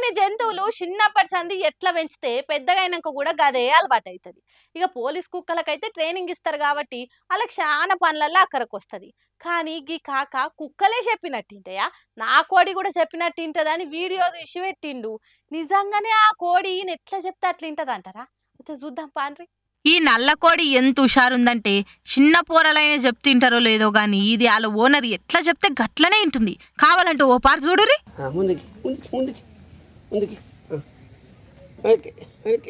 కొన్ని జంతువులు చిన్నప్పటి సంది ఎట్లా పెంచితే పెద్దగైనాక కూడా గదే అలవాటు అవుతుంది ఇక పోలీస్ కుక్కలకైతే ట్రైనింగ్ ఇస్తారు కాబట్టి వాళ్ళకి చాలా పనులలో అక్కడికి వస్తుంది కానీ గీ కాక కుక్కలే చెప్పినట్టింటయా నా కోడి కూడా చెప్పినట్టు ఇంటదని వీడియో తీసి పెట్టిండు నిజంగానే ఆ కోడి ఈయన ఎట్లా చెప్తే అట్లా ఇంటది అంటారా అయితే చూద్దాం పాండ్రి ఈ నల్లకోడి ఎంత హుషారుందంటే చిన్న పోరలైనా చెప్తింటారో లేదో గాని ఇది వాళ్ళ ఓనర్ ఎట్లా చెప్తే గట్లనే ఉంటుంది కావాలంటే ఓ పారు చూడురి ఆ, ముందుకి ముందుకి ముందుకి ముందుకి ఆ. వెనక్కి వెనక్కి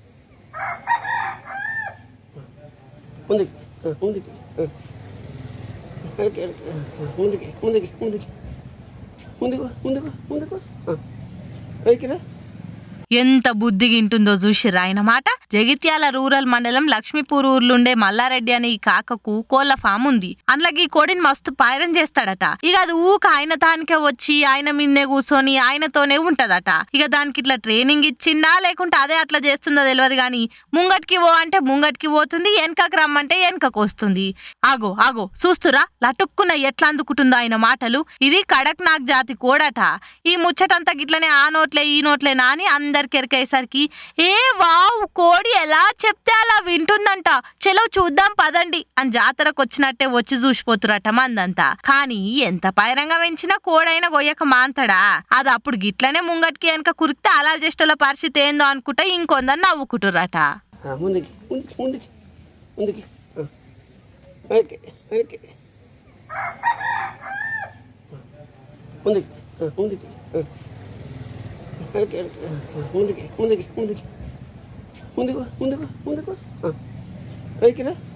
ముందుకి ఆ, ముందుకి ఆ. వెనక్కి వెనక్కి ఆ, ముందుకి ముందుకి ముందుకి ముందుకు ముందుకు ముందుకు ఆ. వెనక్కి రా ఎంత బుద్ధిగింటుందో చూసిర్రా ఆయన మాట జగిత్యాల రూరల్ మండలం లక్ష్మీపూర్ ఊర్లుండే మల్లారెడ్డి అనే ఈ కాకకు కోళ్ల ఫామ్ ఉంది అందులోకి ఈ కోడిని మస్తు పాయరం చేస్తాడట ఇక అది ఊక ఆయన తానికే వచ్చి ఆయన మిన్నే కూర్చొని ఆయనతోనే ఉంటదట ఇక దానికి ఇట్లా ట్రైనింగ్ ఇచ్చిందా లేకుంటే అదే అట్లా చేస్తుందో తెలియదు గాని ముంగటికి పో అంటే ముంగటికి పోతుంది వెనకకి రమ్మంటే వెనకకు వస్తుంది ఆగో ఆగో చూస్తురా లటుక్కున ఎట్లా అందుకుంటుందో ఆయన మాటలు ఇది కడక్ నాగ్ జాతి కోడట ఈ ముచ్చటంతా గిట్లనే ఆ నోట్లే ఈ నోట్లే నాని అందరికి ఎరికేసరికి ఏ వావ్ కోడి ఎలా చెప్తే అలా వింటుందంట చలో చూద్దాం పదండి అని జాతరకు వచ్చినట్టే వచ్చి చూసిపోతురట మందంతా కానీ ఎంత పైరంగా పెంచినా కోడైనా గొయ్యక మాంతడా అది అప్పుడు గిట్లనే ముంగటికి వెనక కురికితే అలా చేష్టల పరిస్థితి ఏందో అనుకుంటా ఇంకొందని నవ్వుకుంటురట ఆ, ముందుకి ముందుకి ముందుకి ముందుకి ఆ. వెనక్కి వెనక్కి ముందుకి ఆ, ముందుకి ఆ. వెనక్కి వెనక్కి ఆ, ముందుకి ముందుకి ముందుకి ముందుకు ముందుకు ముందుకు ఆ. వెనక్కి రా